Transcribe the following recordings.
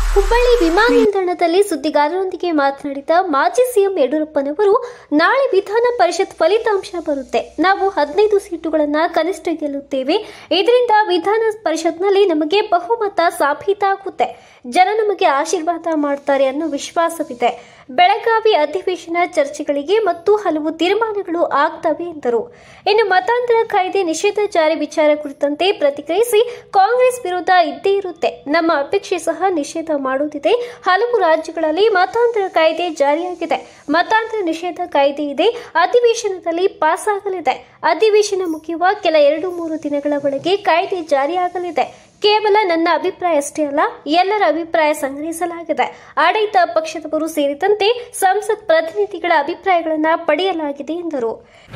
ಹುಬ್ಬಳ್ಳಿ ವಿಮಾನ ನಿಲ್ದಾಣದಲ್ಲಿ ಸುದ್ದಿಗಾರರೊಂದಿಗೆ ಮಾತನಾಡಿದ ಮಾಜಿ ಸಿಎಂ ಯಡಿಯೂರಪ್ಪನವರು ನಾಳೆ ವಿಧಾನ ಪರಿಷತ್ ಫಲಿತಾಂಶ ಬರುತ್ತೆ ನಾವು ಹದಿನೈದು ಸೀಟುಗಳನ್ನ ಕನಿಷ್ಠ ಗೆಲ್ಲುತ್ತೇವೆ ಇದರಿಂದ ವಿಧಾನ ಪರಿಷತ್ನಲ್ಲಿ ನಮಗೆ ಬಹುಮತ ಸಾಬೀತಾಗುತ್ತೆ ಜನ ನಮಗೆ ಆಶೀರ್ವಾದ ಮಾಡ್ತಾರೆ ಅನ್ನೋ ವಿಶ್ವಾಸವಿದೆ ಬೆಳಗಾವಿ ಅಧಿವೇಶನ ಚರ್ಚೆಗಳಿಗೆ ಮತ್ತು ಹಲವು ತೀರ್ಮಾನಗಳು ಆಗ್ತವೆ ಎಂದರು ಇನ್ನು ಮತಾಂತರ ಕಾಯ್ದೆ ನಿಷೇಧ ಜಾರಿ ವಿಚಾರ ಕುರಿತಂತೆ ಪ್ರತಿಕ್ರಿಯಿಸಿ ಕಾಂಗ್ರೆಸ್ ವಿರೋಧ ಇದ್ದೇ ಇರುತ್ತೆ ನಮ್ಮ ಅಪೇಕ್ಷೆ ಸಹ ನಿಷೇಧ ಮಾಡುತ್ತಿದೆ ಹಲವು ರಾಜ್ಯಗಳಲ್ಲಿ ಮತಾಂತರ ಕಾಯ್ದೆ ಜಾರಿಯಾಗಿದೆ ಮತಾಂತರ ನಿಷೇಧ ಕಾಯ್ದೆ ಇದೆ ಅಧಿವೇಶನದಲ್ಲಿ ಪಾಸ್ ಆಗಲಿದೆ ಅಧಿವೇಶನ ಮುಗಿಯುವ ಕೆಲ ಎರಡು ಮೂರು ದಿನಗಳ ಒಳಗೆ ಕಾಯ್ದೆ ಜಾರಿಯಾಗಲಿದೆ ಕೇವಲ ನನ್ನ ಅಭಿಪ್ರಾಯ ಅಷ್ಟೇ ಅಲ್ಲ ಎಲ್ಲರ ಅಭಿಪ್ರಾಯ ಸಂಗ್ರಹಿಸಲಾಗಿದೆ ಆಡಳಿತ ಪಕ್ಷದವರು ಸೇರಿದಂತೆ ಸಂಸತ್ ಪ್ರತಿನಿಧಿಗಳ ಅಭಿಪ್ರಾಯಗಳನ್ನು ಪಡೆಯಲಾಗಿದೆ ಎಂದರು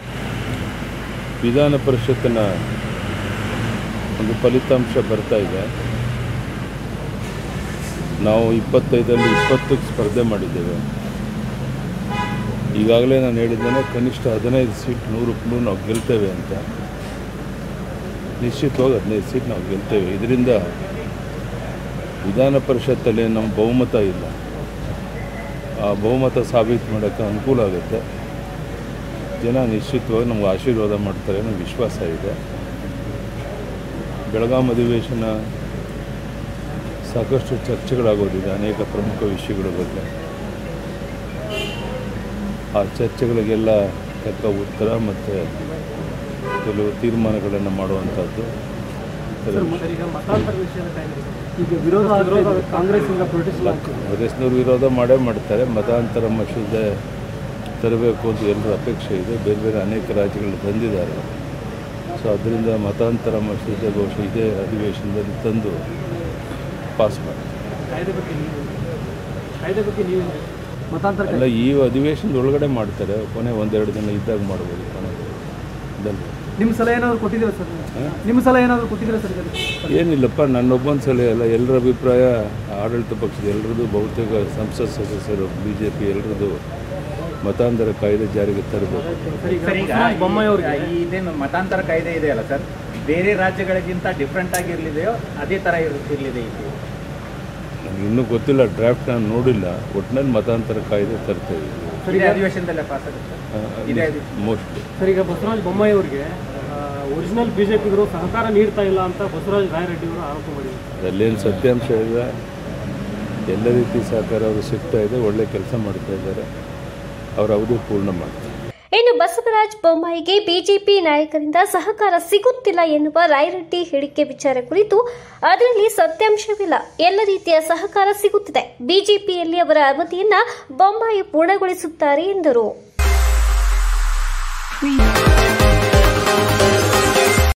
ವಿಧಾನ ಪರಿಷತ್ತಿನ ಒಂದು ಫಲಿತಾಂಶ ಬರ್ತಾ ಇದೆ ನಾವು ಇಪ್ಪತ್ತೈದರಲ್ಲಿ ಇಪ್ಪತ್ತಕ್ಕೆ ಸ್ಪರ್ಧೆ ಮಾಡಿದ್ದೇವೆ ಈಗಾಗಲೇ ನಾನು ಹೇಳಿದ್ದೇನೆ ಕನಿಷ್ಠ ಹದಿನೈದು ಸೀಟ್ ನೂರಕ್ಕೆ ನೂರು ನಾವು ಗೆಲ್ತೇವೆ ಅಂತ ನಿಶ್ಚಿತವಾಗಿ ಹದಿನೈದು ಸೀಟ್ ನಾವು ಗೆಲ್ತೇವೆ ಇದರಿಂದ ವಿಧಾನ ಪರಿಷತ್ತಲ್ಲಿ ನಮ್ಮ ಬಹುಮತ ಇಲ್ಲ ಆ ಬಹುಮತ ಸಾಬೀತು ಮಾಡೋಕ್ಕೆ ಅನುಕೂಲ ಆಗುತ್ತೆ ಜನ ನಿಶ್ಚಿತವಾಗಿ ನಮ್ಗೆ ಆಶೀರ್ವಾದ ಮಾಡ್ತಾರೆ ಅನ್ನೋ ವಿಶ್ವಾಸ ಇದೆ ಬೆಳಗಾಂ ಅಧಿವೇಶನ ಸಾಕಷ್ಟು ಚರ್ಚೆಗಳಾಗೋದಿದೆ ಅನೇಕ ಪ್ರಮುಖ ವಿಷಯಗಳ ಬಗ್ಗೆ ಆ ಚರ್ಚೆಗಳಿಗೆಲ್ಲ ತಕ್ಕ ಉತ್ತರ ಮತ್ತು ಕೆಲವು ತೀರ್ಮಾನಗಳನ್ನು ಮಾಡುವಂಥದ್ದು ಕೆಲವು ಸರ್ ಈಗ ಮತಾಂತರ ವಿಷಯದ ಕಾಯ್ದೆ ಈಗ ವಿರೋಧ ವಿರೋಧ ಕಾಂಗ್ರೆಸ್ಸಿಂದ ಪ್ರೊಟೆಸ್ಟ್ ಕಾಂಗ್ರೆಸ್ನವ್ರು ವಿರೋಧ ಮಾಡೇ ಮಾಡ್ತಾರೆ ಮತಾಂತರ ಮಸೂದೆ ತರಬೇಕು ಅಂತ ಎಲ್ಲರ ಅಪೇಕ್ಷೆ ಇದೆ ಬೇರೆ ಬೇರೆ ಅನೇಕ ರಾಜ್ಯಗಳು ತಂದಿದ್ದಾರೆ ಸೊ ಅದರಿಂದ ಮತಾಂತರ ಮಸೂದೆ ಬಹುಶಃ ಇದೇ ಅಧಿವೇಶನದಲ್ಲಿ ತಂದು ಪಾಸ್ ಮಾಡಿ ಕಾಯ್ದೆ ಬಗ್ಗೆ ನೀವು ಕಾಯ್ದೆ ಬಗ್ಗೆ ನೀವು ಮತಾಂತರ ಅಲ್ಲ ಈ ಅಧಿವೇಶನದ ಒಳಗಡೆ ಮಾಡ್ತಾರೆ ಕೊನೆ ಒಂದೆರಡು ದಿನ ಇದ್ದಾಗ ಮಾಡ್ಬೋದು ಕೊನೆ ಇದನ್ನು ನಿಮ್ಮ ಸಲ ಏನಾದ್ರು ಕೊಟ್ಟಿದ್ದೀರಾ ಸರ್ ನಿಮ್ಮ ಸಲ ಏನಾದ್ರು ಕೊಟ್ಟಿದ್ದೀರಾ ಸರ್ ಇದಕ್ಕೆ? ಏನಿಲ್ಲಪ್ಪ ನನ್ನೊಬ್ಬನ ಸಲ ಅಲ್ಲ ಎಲ್ಲರ ಅಭಿಪ್ರಾಯ ಆಡಳಿತ ಪಕ್ಷದ ಎಲ್ಲರದ್ದು ಬಹುತೇಕ ಸಂಸತ್ ಸದಸ್ಯರು ಬಿ ಜೆ ಪಿ ಎಲ್ಲರದ್ದು ಮತಾಂತರ ಕಾಯ್ದೆ ಜಾರಿಗೆ ತರಬೇಕು ಸರ್ ಈಗ ಸರ್ ಈಗ ಬಸವರಾಜ ಬೊಮ್ಮಾಯಿ ಅವ್ರಿಗೆ ಈ ಇದೇನು ಮತಾಂತರ ಕಾಯ್ದೆ ಇದೆಯಲ್ಲ ಸರ್ ಬೇರೆ ರಾಜ್ಯಗಳಿಗಿಂತ ಡಿಫ್ರೆಂಟ್ ಆಗಿರ್ಲಿದೆಯೋ ಅದೇ ಥರ ಇರ್- ಇರ್ಲಿದೆ ಇಲ್ಲಿ ನನಗೆ ಇನ್ನೂ ಗೊತ್ತಿಲ್ಲ ಡ್ರಾಫ್ಟ್ ನಾನು ನೋಡಿಲ್ಲ ಒಟ್ಟಿನಲ್ಲಿ ಮತಾಂತರ ಕಾಯ್ದೆ ತರ್ತೇವೆ ಇದೇ ಅಧಿವೇಶನದಲ್ಲೇ ಪಾಸ್ ಆಗುತ್ತೆ ಇದೇ ಅಧಿ- ಮೋಸ್ಟ್ಲಿ ಸರ್ ಈಗ ಬಸವರಾಜ ಬೊಮ್ಮಾಯಿ ಅವರಿಗೆ ಒರಿಜಿನಲ್ ಬಿಜೆಪಿಗರು ಸಹಕಾರ ನೀಡ್ತಾ ಇಲ್ಲ ಅಂತ ಬಸವರಾಜ ರಾಯರೆಡ್ಡಿ ಅವರು ಆರೋಪ ಮಾಡಿದ್ದಾರೆ ಅಲ್ಲೇನು ಸತ್ಯಾಂಶ ಇದೆ ಎಲ್ಲ ರೀತಿ ಸಹಕಾರ ಅವರು ಸಿಗ್ತಾ ಇದೆ ಒಳ್ಳೆ ಕೆಲಸ ಮಾಡ್ತಾ ಇದ್ದಾರೆ ಅವರ ಅವಧಿ ಪೂರ್ಣ ಮಾಡ್ತಾರೆ ಇನ್ನು ಬಸವರಾಜ ಬೊಮ್ಮಾಯಿಗೆ ಬಿಜೆಪಿ ನಾಯಕರಿಂದ ಸಹಕಾರ ಸಿಗುತ್ತಿಲ್ಲ ಎನ್ನುವ ರಾಯರೆಡ್ಡಿ ಹೇಳಿಕೆ ವಿಚಾರ ಕುರಿತು ಅದರಲ್ಲಿ ಸತ್ಯಾಂಶವಿಲ್ಲ ಎಲ್ಲ ರೀತಿಯ ಸಹಕಾರ ಸಿಗುತ್ತಿದೆ ಬಿಜೆಪಿಯಲ್ಲಿ ಅವರ ಅವಧಿಯನ್ನ ಬೊಮ್ಮಾಯಿ ಪೂರ್ಣಗೊಳಿಸುತ್ತಾರೆ ಎಂದರು Free.